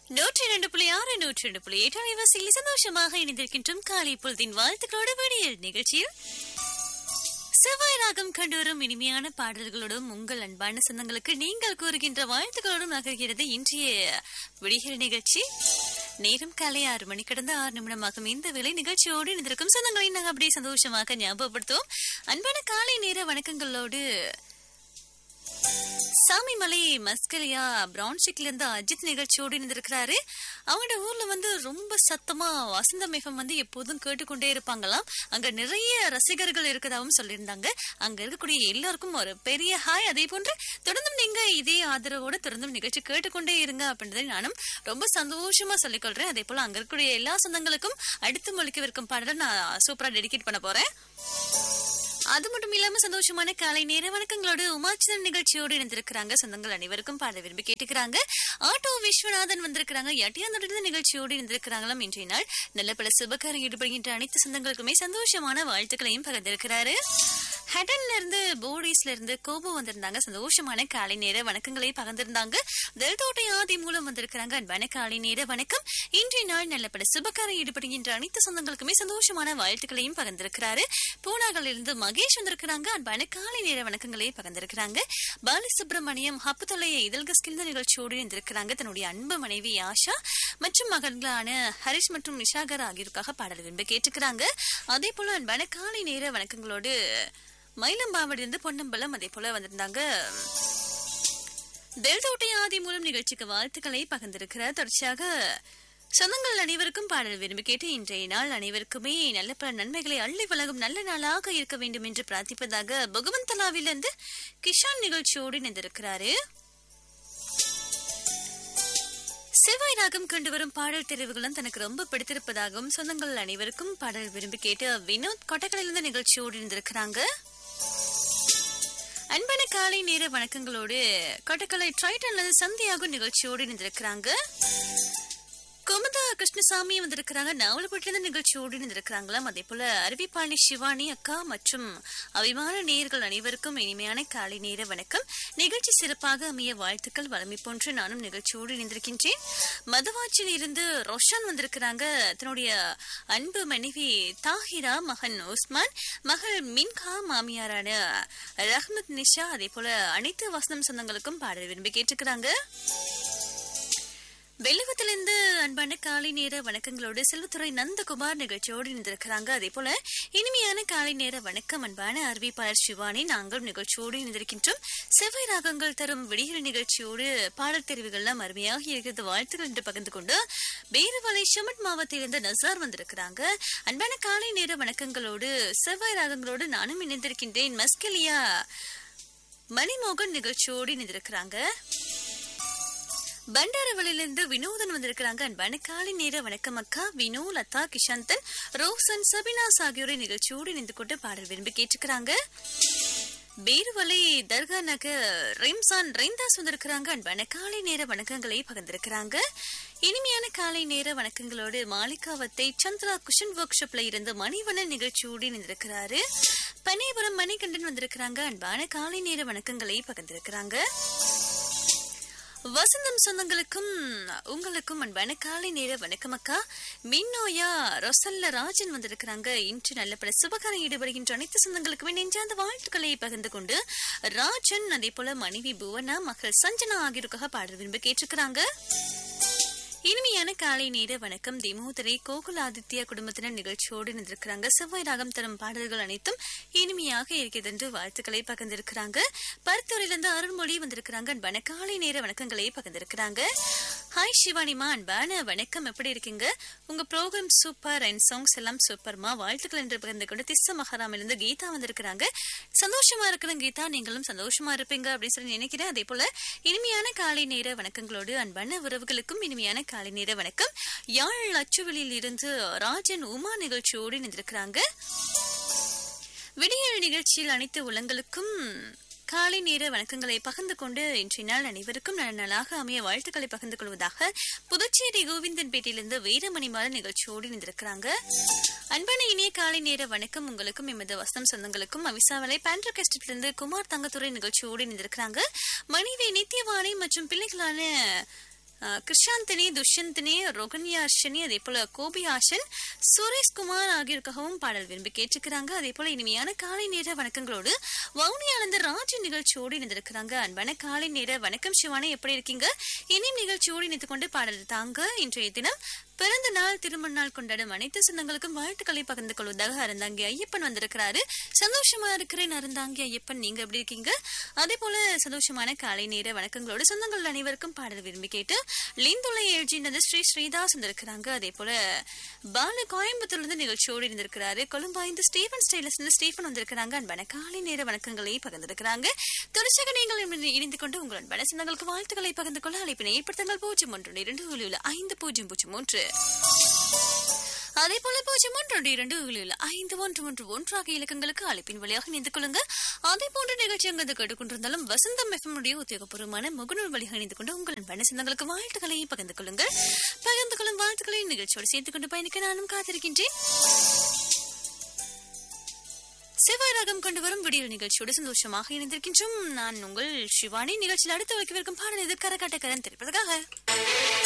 நூற்றி இரண்டு புள்ளி ஆறு நூற்றி இரண்டு புள்ளி எட்டு அலைவாசியில் சந்தோஷமாக இணைந்திருக்கின்றோம் காலை பொழுதின் வாழ்த்துக்களோடு விடியல் நிகழ்ச்சியில் செவ்வாய் ராகம் கண்டுவரும் இனிமையான பாடல்களோடும் உங்கள் அன்பான சொந்தங்களுக்கு நீங்கள் கூறுகின்ற வாழ்த்துக்களோடும் நகர்கிறது இன்றைய விடியல் நிகழ்ச்சி நேரம் காலை ஆறு மணி கடந்த ஆறு நிமிடமாகும் இந்த வேலை நிகழ்ச்சியோடு இணைந்திருக்கும் சொந்தங்களை நாங்கள் அப்படியே சந்தோஷமாக ஞாபகப்படுத்துவோம் அன்பான காலை நேர வணக்கங்களோடு சாமிமலை மஸ்கலியா பிரவுன் ஷிக்ல இருந்து அஜித் நிகழ்ச்சியோடு இருந்திருக்கிறாரு அவங்களோட ஊர்ல வந்து ரொம்ப சத்தமா வசந்த மேகம் வந்து எப்போதும் கேட்டுக்கொண்டே இருப்பாங்களாம் அங்க நிறைய ரசிகர்கள் இருக்கதாவும் சொல்லியிருந்தாங்க அங்க இருக்கக்கூடிய எல்லாருக்கும் ஒரு பெரிய ஹாய் அதே போன்று தொடர்ந்தும் நீங்க இதே ஆதரவோட தொடர்ந்தும் நிகழ்ச்சி கேட்டுக்கொண்டே இருங்க அப்படின்றதை நானும் ரொம்ப சந்தோஷமா சொல்லிக்கொள்றேன் அதே போல அங்க இருக்கக்கூடிய எல்லா சொந்தங்களுக்கும் அடுத்து மொழிக்கவிருக்கும் பாடலை நான் சூப்பரா டெடிகேட் பண்ண போறேன் அது மட்டும் இல்லாம சந்தோஷமான காலை நேர வணக்கங்களோடு உமாச்சந்திரன் நிகழ்ச்சியோடு இணைந்திருக்கிறாங்க சொந்தங்கள் அனைவருக்கும் பாட விரும்பி கேட்டுக்கிறாங்க ஆட்டோ விஸ்வநாதன் வந்திருக்கிறாங்க எட்டியாந்தோட நிகழ்ச்சியோடு இருந்திருக்கிறாங்களாம் இன்றைய நாள் நல்ல பல சுபகாரம் ஈடுபடுகின்ற அனைத்து சொந்தங்களுக்குமே சந்தோஷமான வாழ்த்துக்களையும் பகிர்ந்திருக்கிறாரு ஹெடன்ல இருந்து போர்டிஸ்ல இருந்து கோபு வந்திருந்தாங்க சந்தோஷமான காலை நேர வணக்கங்களை பகிர்ந்திருந்தாங்க தெல்தோட்டை ஆதி மூலம் வந்திருக்கிறாங்க அன்பான காலை நேர வணக்கம் இன்றைய நாள் நல்ல பல சுபகாரம் ஈடுபடுகின்ற அனைத்து சொந்தங்களுக்குமே சந்தோஷமான வாழ்த்துக்களையும் பகிர்ந்திருக்கிறாரு பூனாகல இருந்து மகேஷ் வந்திருக்கிறாங்க அன்பான காலை நேர வணக்கங்களை பகிர்ந்திருக்கிறாங்க பாலசுப்ரமணியம் ஹப்புத்தொலைய இதழ்கஸ்கில் நிகழ்ச்சியோடு இருந்திருக்கிறாங்க தன்னுடைய அன்பு மனைவி ஆஷா மற்றும் மகன்களான ஹரிஷ் மற்றும் நிஷாகர் ஆகியோருக்காக பாடல் விரும்ப கேட்டுக்கிறாங்க அதே போல அன்பான காலை நேர வணக்கங்களோடு மயிலம்பாவடி இருந்து பொன்னம்பலம் அதே போல வந்திருந்தாங்க தெல்தோட்டை ஆதி மூலம் நிகழ்ச்சிக்கு வாழ்த்துக்களை பகிர்ந்திருக்கிறார் தொடர்ச்சியாக சொந்தங்கள் அனைவருக்கும் பாடல் விரும்பி கேட்டு இன்றைய நாள் அனைவருக்குமே நல்ல பல நன்மைகளை அள்ளி வழங்கும் நல்ல நாளாக இருக்க வேண்டும் என்று பிரார்த்திப்பதாக பகவந்தலாவிலிருந்து கிஷான் நிகழ்ச்சியோடு இணைந்திருக்கிறாரு செவ்வாய் ராகம் கொண்டு வரும் பாடல் தெரிவுகளும் தனக்கு ரொம்ப பிடித்திருப்பதாகவும் சொந்தங்கள் அனைவருக்கும் பாடல் விரும்பி கேட்டு வினோத் கொட்டக்கலையிலிருந்து நிகழ்ச்சியோடு இருந்திருக்கிறாங்க அன்பான காலை நேர வணக்கங்களோடு கொட்டக்கலை ட்ரைட்டன்ல சந்தியாகும் நிகழ்ச்சியோடு இருந்திருக்கிறாங்க குமுதா கிருஷ்ணசாமி வந்திருக்கிறாங்க நாவலப்பட்டிருந்த நிகழ்ச்சியோடு இருந்திருக்கிறாங்களாம் அதே போல அறிவிப்பாளி சிவானி அக்கா மற்றும் அபிமான நேயர்கள் அனைவருக்கும் இனிமையான காலை நேர வணக்கம் நிகழ்ச்சி சிறப்பாக அமைய வாழ்த்துக்கள் வளமை போன்று நானும் நிகழ்ச்சியோடு இணைந்திருக்கின்றேன் மதுவாச்சில் இருந்து ரோஷன் வந்திருக்கிறாங்க தன்னுடைய அன்பு மனைவி தாஹிரா மகன் உஸ்மான் மகள் மின்கா மாமியாரான ரஹ்மத் நிஷா அதே போல அனைத்து வசனம் சொந்தங்களுக்கும் பாடல் விரும்பி கேட்டுக்கிறாங்க வெள்ளவத்திலிருந்து அன்பான காலை நேர வணக்கங்களோடு செல்வத்துறை நந்தகுமார் நிகழ்ச்சியோடு இணைந்திருக்கிறாங்க அதே போல இனிமையான காலை நேர வணக்கம் அன்பான அறிவிப்பாளர் சிவானி நாங்கள் நிகழ்ச்சியோடு இணைந்திருக்கின்றோம் செவ்வாய் ராகங்கள் தரும் விடியல் நிகழ்ச்சியோடு பாடல் தெரிவுகள்லாம் அருமையாக இருக்கிறது வாழ்த்துக்கள் என்று பகிர்ந்து கொண்டு பேருவலை ஷமட் மாவட்டத்திலிருந்து நசார் வந்திருக்கிறாங்க அன்பான காலை நேர வணக்கங்களோடு செவ்வாய் ராகங்களோடு நானும் இணைந்திருக்கின்றேன் மஸ்கலியா மணிமோகன் நிகழ்ச்சியோடு இணைந்திருக்கிறாங்க பண்டாரவளிலிருந்து வினோதன் வந்திருக்கிறாங்க அன்பான காலை நேர வணக்கம் அக்கா வினோ லதா கிஷாந்தன் ரோசன் சபினாஸ் ஆகியோரை நிகழ்ச்சியோடு இணைந்து கொண்டு பாடல் விரும்பி கேட்டுக்கிறாங்க பேருவலை தர்கா நகர் ரெம்சான் ரெய்தாஸ் வந்திருக்கிறாங்க அன்பான காலை நேர வணக்கங்களை பகிர்ந்திருக்கிறாங்க இனிமையான காலை நேர வணக்கங்களோடு மாளிகாவத்தை சந்திரா குஷன் ஒர்க் ஷாப்ல இருந்து மணிவண்ணன் நிகழ்ச்சியோடு இணைந்திருக்கிறாரு பனைபுரம் மணிகண்டன் வந்திருக்கிறாங்க அன்பான காலை நேர வணக்கங்களை பகிர்ந்திருக்கிறாங்க வசந்தம் சொந்தங்களுக்கும் உங்களுக்கும் அன்பான காலை நேர வணக்கம் அக்கா மின்னோயா ரொசல்ல ராஜன் வந்திருக்கிறாங்க இன்று நல்ல பல சுபகாரம் ஈடுபடுகின்ற அனைத்து சொந்தங்களுக்குமே நெஞ்சார்ந்த வாழ்த்துக்களை பகிர்ந்து கொண்டு ராஜன் அதே போல மனைவி புவனா மகள் சஞ்சனா ஆகியோருக்காக பாடல் விரும்ப கேட்டிருக்கிறாங்க இனிமையான காலை நேர வணக்கம் திமோதரை கோகுல் ஆதித்யா குடும்பத்தினர் நிகழ்ச்சியோடு நின்றிருக்கிறாங்க செவ்வாய் ராகம் தரும் பாடல்கள் அனைத்தும் இனிமையாக இருக்கிறது என்று வாழ்த்துக்களை பகிர்ந்திருக்கிறாங்க பருத்தூரிலிருந்து அருள்மொழி வந்திருக்கிறாங்க அன்பான காலை நேர வணக்கங்களை பகிர்ந்திருக்கிறாங்க ஹாய் சிவானிமா அன்பான வணக்கம் எப்படி இருக்கீங்க உங்க ப்ரோக்ராம் சூப்பர் அண்ட் சாங்ஸ் எல்லாம் சூப்பர்மா வாழ்த்துக்கள் என்று பகிர்ந்து கொண்டு திஸ்ஸ மகாராமிலிருந்து கீதா வந்திருக்கிறாங்க சந்தோஷமா இருக்கிற கீதா நீங்களும் சந்தோஷமா இருப்பீங்க அப்படின்னு சொல்லி நினைக்கிறேன் அதே போல இனிமையான காலை நேர வணக்கங்களோடு அன்பான உறவுகளுக்கும் இனிமையான காலை நேர வணக்கம் யாழ் அச்சுவலில் இருந்து ராஜன் உமா நிகழ்ச்சியோடு இணைந்திருக்கிறாங்க விடியல் நிகழ்ச்சியில் அனைத்து உலங்களுக்கும் காலை நேர வணக்கங்களை பகிர்ந்து கொண்டு இன்றைய நாள் அனைவருக்கும் நல்ல நாளாக அமைய வாழ்த்துக்களை பகிர்ந்து கொள்வதாக புதுச்சேரி கோவிந்தன்பேட்டையிலிருந்து வீரமணிமால நிகழ்ச்சியோடு இணைந்திருக்கிறாங்க அன்பான இனிய காலை நேர வணக்கம் உங்களுக்கும் எமது வசம் சொந்தங்களுக்கும் அவிசாவலை பேண்ட்ரகெஸ்டிலிருந்து குமார் தங்கத்துறை நிகழ்ச்சியோடு இணைந்திருக்கிறாங்க மனைவி நித்யவாணி மற்றும் பிள்ளைகளான அஹ், கிருஷாந்தினி துஷ்யந்தினி ரோகன்யாஷினி அதே போல கோபியாஷன் சுரேஷ்குமார் ஆகியோருக்காகவும் பாடல் விரும்பி கேட்டுக்கிறாங்க அதே போல இனிமையான காலை நேர வணக்கங்களோடு வவுனியானந்த ராஜ் நிகழ்ச்சியோடு இணைந்திருக்கிறாங்க அன்பான காலை நேர வணக்கம் சிவானி எப்படி இருக்கீங்க இனியும் நிகழ்ச்சியோடு இணைத்துக் கொண்டு பாடல் தாங்க இன்றைய தினம் பிறந்த நாள் திருமண நாள் கொண்டாடும் அனைத்து சொந்தங்களுக்கும் வாழ்த்துக்களை பகிர்ந்து கொள்வதாக அறந்தாங்கி ஐயப்பன் வந்திருக்கிறாரு சந்தோஷமா இருக்கிறேன் அறந்தாங்கி ஐயப்பன் நீங்க எப்படி இருக்கீங்க அதே போல சந்தோஷமான காலை நேர வணக்கங்களோடு சொந்தங்கள் அனைவருக்கும் பாடல் விரும்பி கேட்டு லிந்துளை எழுச்சினது ஸ்ரீ ஸ்ரீதாஸ் வந்திருக்கிறாங்க அதே போல பாலு கோயம்புத்தூர்ல இருந்து நிகழ்ச்சியோடு இருந்திருக்கிறாரு கொழும்பாய்ந்து ஸ்டீபன் ஸ்டைலஸ் ஸ்டீபன் வந்திருக்கிறாங்க அன்பான காலை நேர வணக்கங்களை பகிர்ந்திருக்கிறாங்க தொடர்ச்சியாக நீங்கள் இணை- இணைந்து கொண்டு உங்கள் அன்பான சொந்தங்களுக்கு வாழ்த்துக்களை பகிர்ந்து கொள்ள அழைப்பினை ஏற்படுத்துங்கள் பூஜ்ஜியம் ஒன்று இரண்டு ஒளியுள்ள ஐந்து பூஜ்ஜியம் பூஜ்ஜியம் மூன்று அதே போல பூஜ்ஜியம் ஒன்று இரண்டு ஒளியுள்ள ஐந்து ஒன்று ஒன்று ஒன்று ஆகிய இலக்கங்களுக்கு அழைப்பின் வழியாக இணைந்து கொள்ளுங்க அதே போன்ற நிகழ்ச்சி அங்கு கேட்டுக்கொண்டிருந்தாலும் வசந்தம் எஃப்எம் உடைய உத்தியோகபூர்வமான முகநூல் வழியாக இணைந்து கொண்டு உங்கள் அன்பான சொந்தங்களுக்கு வாழ்த்துக்களை பகிர்ந்து கொள்ளுங்கள் பகிர்ந்து கொள்ளும் வாழ்த்துக்களை நிகழ்ச்சியோடு சேர்த்துக் கொண்டு பயணிக்க நானும் காத்திருக்கின்றேன் செவ்வாய் ராகம் கொண்டு வரும் விடியல் நிகழ்ச்சியோடு சந்தோஷமாக இணைந்திருக்கின்றோம் நான் உங்கள் சிவானி நிகழ்ச்சியில் அடுத்து வைக்கவிருக்கும் பாடல் இது கரகாட்டக்கரன் தெரிப்பதற்காக